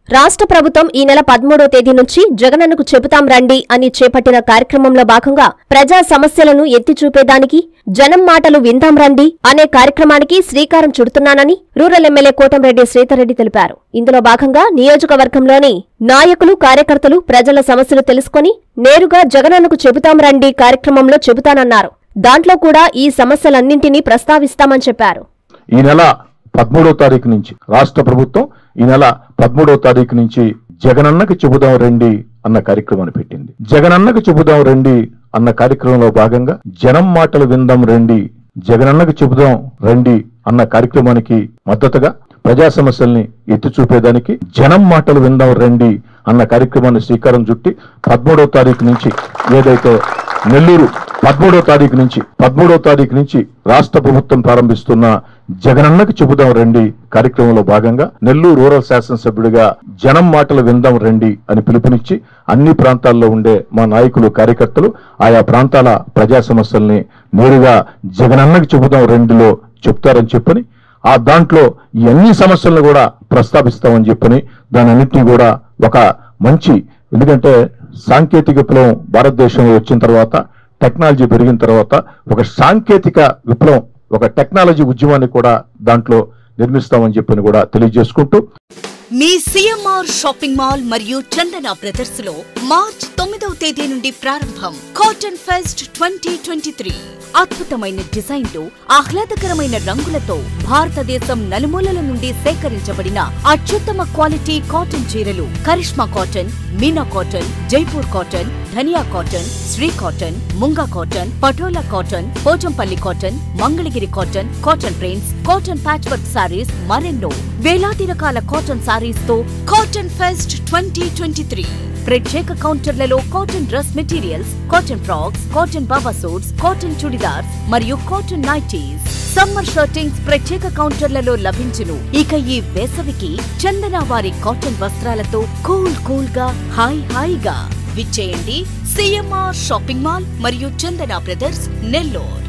రాష్ట్ర ప్రభుత్వం ఈ నెల పదమూడో తేదీ నుంచి జగనన్నకు చెబుతాం రండి అని చేపట్టిన కార్యక్రమంలో భాగంగా ప్రజా సమస్యలను ఎత్తి చూపేదానికి జనం మాటలు విందాం రండి అనే కార్యక్రమానికి శ్రీకారం చుడుతున్నానని రూరల్ ఎమ్మెల్యే కోటంరెడ్డి శ్రీధర్రెడ్డి తెలిపారు ఇందులో భాగంగా నియోజకవర్గంలోని నాయకులు కార్యకర్తలు ప్రజల సమస్యలు తెలుసుకొని నేరుగా జగనన్నకు చెబుతాం రండి కార్యక్రమంలో చెబుతానన్నారు దాంట్లో కూడా ఈ సమస్యలన్నింటినీ ప్రస్తావిస్తామని చెప్పారు ఈ నెల పదమూడవ తారీఖు నుంచి రాష్ట్ర ప్రభుత్వం ఈ నెల పదమూడవ తారీఖు నుంచి జగనన్నకి చెబుదాం రండి అన్న కార్యక్రమాన్ని పెట్టింది జగనన్నకి చెబుదాం రండి అన్న కార్యక్రమంలో భాగంగా జనం మాటలు విందాం రండి జగనన్నకి చెబుదాం రండి అన్న కార్యక్రమానికి మద్దతుగా ప్రజా సమస్యల్ని ఎత్తి చూపేదానికి జనం మాటలు విందాం రండి అన్న కార్యక్రమాన్ని శ్రీకారం చుట్టి పదమూడవ తారీఖు నుంచి ఏదైతే నెల్లూరు పదమూడవ తారీఖు నుంచి పదమూడవ తారీఖు నుంచి రాష్ట్ర ప్రభుత్వం ప్రారంభిస్తున్న జగనన్నకి చెబుదాం రండి కార్యక్రమంలో భాగంగా నెల్లూరు రూరల్ శాసనసభ్యుడిగా జనం మాటలు విందాం రండి అని పిలుపునిచ్చి అన్ని ప్రాంతాల్లో ఉండే మా నాయకులు కార్యకర్తలు ఆయా ప్రాంతాల ప్రజా సమస్యల్ని నేరుగా జగనన్నకి చెబుదాం రండిలో చెప్తారని చెప్పని ఆ దాంట్లో ఈ అన్ని సమస్యలను కూడా ప్రస్తావిస్తామని చెప్పని దాని అన్నింటినీ కూడా ఒక మంచి ఎందుకంటే సాంకేతిక విప్లవం భారతదేశంలో వచ్చిన తర్వాత టెక్నాలజీ పెరిగిన తర్వాత ఒక సాంకేతిక విప్లవం ఒక టెక్నాలజీ ఉద్యమాన్ని కూడా దాంట్లో నిర్మిస్తామని చెప్పని కూడా తెలియజేసుకుంటూ మీ సిఎంఆర్ షాపింగ్ మాల్ మరియు చందన బ్రదర్స్ లో మార్చ్ తొమ్మిదవ తేదీ నుండి ప్రారంభం cotton fest twenty twenty three అద్భుతమైన డిజైన్లు ఆహ్లాదకరమైన రంగులతో భారతదేశం నలుమూలల నుండి సేకరించబడిన అత్యుత్తమ క్వాలిటీ కాటన్ చీరలు Karishma cotton Meena cotton Jaipur cotton Dhaniya cotton Shri cotton Munga cotton Patola cotton Pochampally cotton Mangalagiri cotton cotton prints cotton patchwork saris మరెన్నో వేలాది రకాల కాటన్ సారీస్ తో cotton fest twenty twenty three ప్రత్యేక కౌంటర్లలో cotton dress materials cotton frocks cotton Baba suits cotton churidars మరియు cotton nighties summer shirtings ప్రత్యేక కౌంటర్లలో లభించును ఇక ఈ వేసవికి చందన వారి కాటన్ వస్త్రాలతో కూల్ కూల్ గా హాయ్ హాయిగా విచ్చేయండి సిఎంఆర్ షాపింగ్ మాల్ మరియు చందన బ్రదర్స్ నెల్లూరు